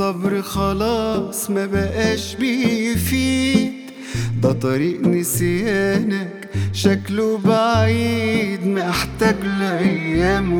الصبر خلاص ما بقاش بيفيد ده طريق نسيانك شكله بعيد محتاج لأيام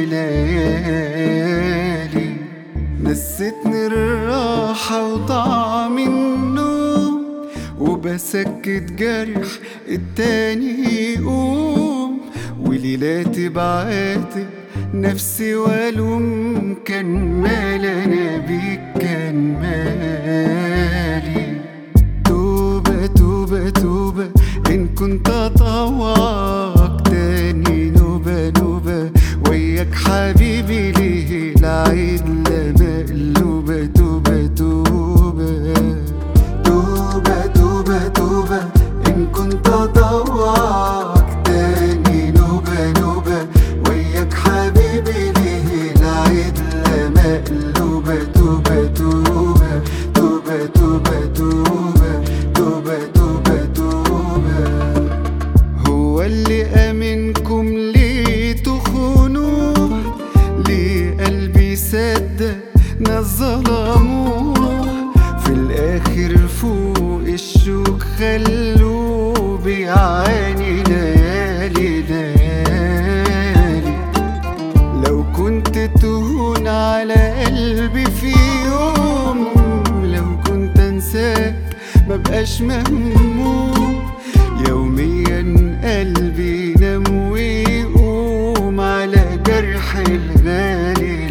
وليالي نستني الراحة وطعم النوم وبسكت جرح التاني يقوم وليلاتي بعاتب نفسي والوم كان مال انا بيك كان مالي توبة توبة توبة إن كنت أطوعك تاني نوبة نوبة وياك حبيبي ليه العيد لا مقلوبة توبة توبة توبة توبة توبة إن كنت أطوعك تاني نوبة نوبة وياك حبيبي ليه العيد لا مقلوبة توبة توبة توبة توبة توبة توبة توبة توبة هو اللي أمنكم ليه تخونوه ليه قلبي صدق ناس ظلموه في الآخر فوق الشوك خلوه بيعاني ليالي ليالي لو كنت تهون على قلبي في يوم لو كنت انساك مبقاش مهموم يوميا قلبي ينام ويقوم على جرح الغالي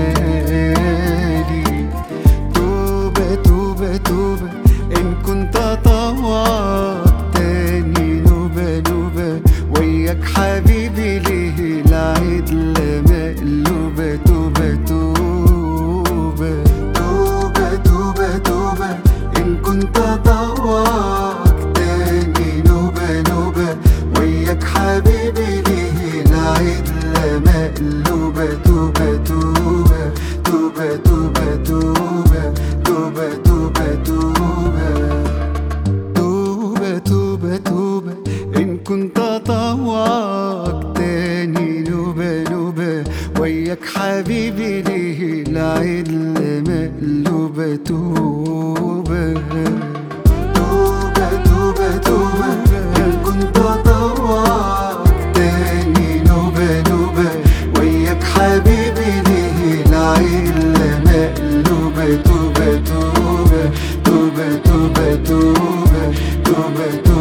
الغالي توبة توبة توبة إن كنت أطوعك تاني نوبة نوبة وياك حبيبي ليه العيد لا مقلوبة توبة توبة توبة توبة توبة إن كنت أطوعك تاني نوبة نوبة وياك حبيبي ليه العيد لا مقلوبة توبة توبة توبة توبة توبة توبة توبة توبة توبة توبة توبة إن كنت أطوعك تاني نوبة نوبة وياك حبيبي ليه العيد مقلوبة توبة توبة توبة توبة إن كنت أطوعك تاني نوبة نوبة وياك حبيبي ليه العيد مقلوبة توبة توبة توبة توبة توبة توبة توبة